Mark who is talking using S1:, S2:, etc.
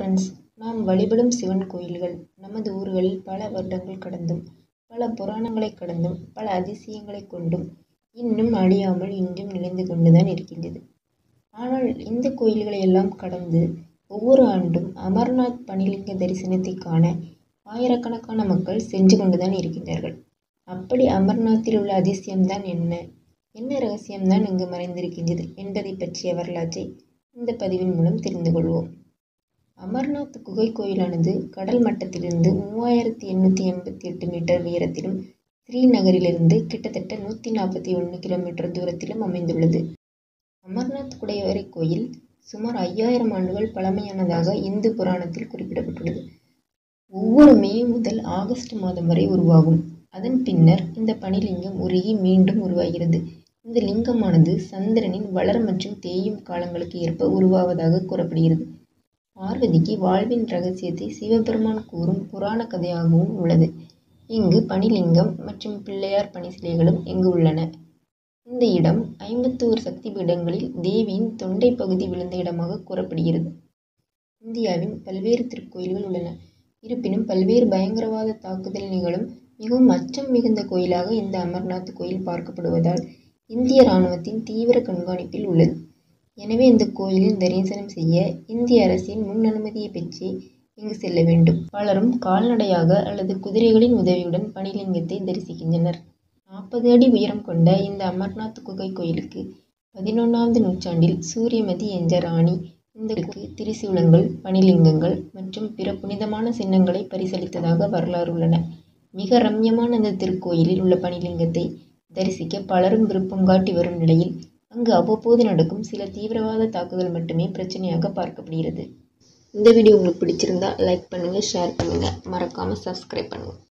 S1: friends நாம் வழிபடும் சிவன் கோயில்கள் நமது ஊர்களில் பல வருடங்கள் கடந்தும் பல புராணங்களைக் கடந்தும் பல அதிசயங்களைக் கொண்டும் இன்னும் அழியாமல் இன்றும் நிலைந்து கொண்டுதான் இருக்கின்றது ஆனால் இந்த கோயில்களை எல்லாம் கடந்து ஒவ்வொரு ஆண்டும் அமர்நாத் பனிலிங்க தரிசனத்தை காண ஆயிரக்கணக்கான மக்கள் சென்று கொண்டுதான் இருக்கின்றார்கள் அப்படி அமர்நாத்தில் உள்ள அதிசயம்தான் என்ன என்ன ரகசியம்தான் இங்கு மறைந்திருக்கின்றது என்பதை பற்றிய வரலாற்றை இந்த பதிவின் மூலம் தெரிந்து கொள்வோம் அமர்நாத் குகை கோயிலானது கடல் மட்டத்திலிருந்து மூவாயிரத்தி எண்ணூற்றி எண்பத்தி எட்டு மீட்டர் உயரத்திலும் ஸ்ரீநகரிலிருந்து கிட்டத்தட்ட நூற்றி நாற்பத்தி ஒன்று கிலோமீட்டர் தூரத்திலும் அமைந்துள்ளது அமர்நாத் குடைவரை கோயில் சுமார் ஐயாயிரம் ஆண்டுகள் பழமையானதாக இந்து புராணத்தில் குறிப்பிடப்பட்டுள்ளது ஒவ்வொரு மே முதல் ஆகஸ்ட் மாதம் வரை உருவாகும் அதன் பின்னர் இந்த பனிலிங்கம் உருகி மீண்டும் உருவாகிறது இந்த லிங்கமானது சந்திரனின் வளர் மற்றும் தேயும் காலங்களுக்கு ஏற்ப உருவாவதாக கூறப்படுகிறது பார்வதிக்கு வாழ்வின் ரகசியத்தை சிவபெருமான் கூறும் புராண கதையாகவும் உள்ளது இங்கு பனிலிங்கம் மற்றும் பிள்ளையார் பனி சிலைகளும் இங்கு உள்ளன இந்த இடம் ஐம்பத்தோரு சக்தி பீடங்களில் தேவியின் தொண்டை பகுதி விழுந்த இடமாக கூறப்படுகிறது இந்தியாவின் பல்வேறு திருக்கோயில்கள் உள்ளன இருப்பினும் பல்வேறு பயங்கரவாத தாக்குதல் நிகழும் மிகவும் அச்சம் மிகுந்த கோயிலாக இந்த அமர்நாத் கோயில் பார்க்கப்படுவதால் இந்திய இராணுவத்தின் தீவிர கண்காணிப்பில் உள்ளது எனவே இந்த கோயிலில் தரிசனம் செய்ய இந்திய அரசின் முன் அனுமதியை பெற்றே இங்கு செல்ல வேண்டும் பலரும் கால்நடையாக அல்லது குதிரைகளின் உதவியுடன் பனிலிங்கத்தை தரிசிக்கின்றனர் நாற்பது அடி உயரம் கொண்ட இந்த அமர்நாத் குகை கோயிலுக்கு பதினொன்றாவது நூற்றாண்டில் சூரியமதி என்ற ராணி இந்த திரிசூலங்கள் பனிலிங்கங்கள் மற்றும் பிற புனிதமான சின்னங்களை பரிசளித்ததாக வரலாறு உள்ளன மிக ரம்யமான இந்த திருக்கோயிலில் உள்ள பனிலிங்கத்தை தரிசிக்க பலரும் விருப்பம் காட்டி வரும் நிலையில் அங்கு அவ்வப்போது நடக்கும் சில தீவிரவாத தாக்குதல் மட்டுமே பிரச்சனையாக பார்க்கப்படுகிறது இந்த வீடியோ உங்களுக்கு பிடிச்சிருந்தா லைக் பண்ணுங்கள் ஷேர் பண்ணுங்கள் மறக்காமல் சப்ஸ்கிரைப் பண்ணுங்கள்